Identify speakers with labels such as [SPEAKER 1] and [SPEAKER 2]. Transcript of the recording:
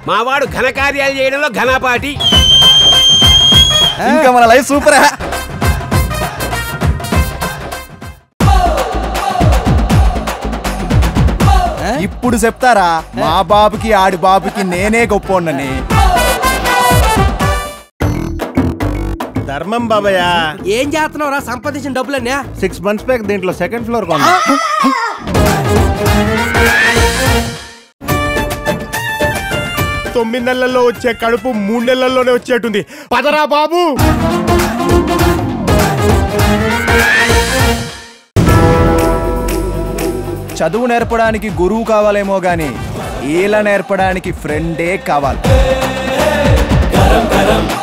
[SPEAKER 1] మావాడు ఘనకార్యాలు చేయడంలో ఘనపాటి
[SPEAKER 2] ఇంకా మన లైఫ్ సూపర్ ఇప్పుడు చెప్తారా మా బాబుకి ఆడి బాబుకి నేనే గొప్పోండని
[SPEAKER 3] ధర్మం బాబయ్య
[SPEAKER 4] ఏం చేస్తున్నావు రా సంపాదించిన డబ్బులన్నీ
[SPEAKER 3] సిక్స్ మంత్స్ బ్యాక్ దీంట్లో సెకండ్ ఫ్లోర్ కొన్నా తొమ్మిది నెలల్లో వచ్చే కడుపు మూడు నెలల్లోనే వచ్చేటుంది పదరా బాబు
[SPEAKER 2] చదువు నేర్పడానికి గురువు కావాలేమో గాని ఈల నేర్పడానికి ఫ్రెండే కావాలి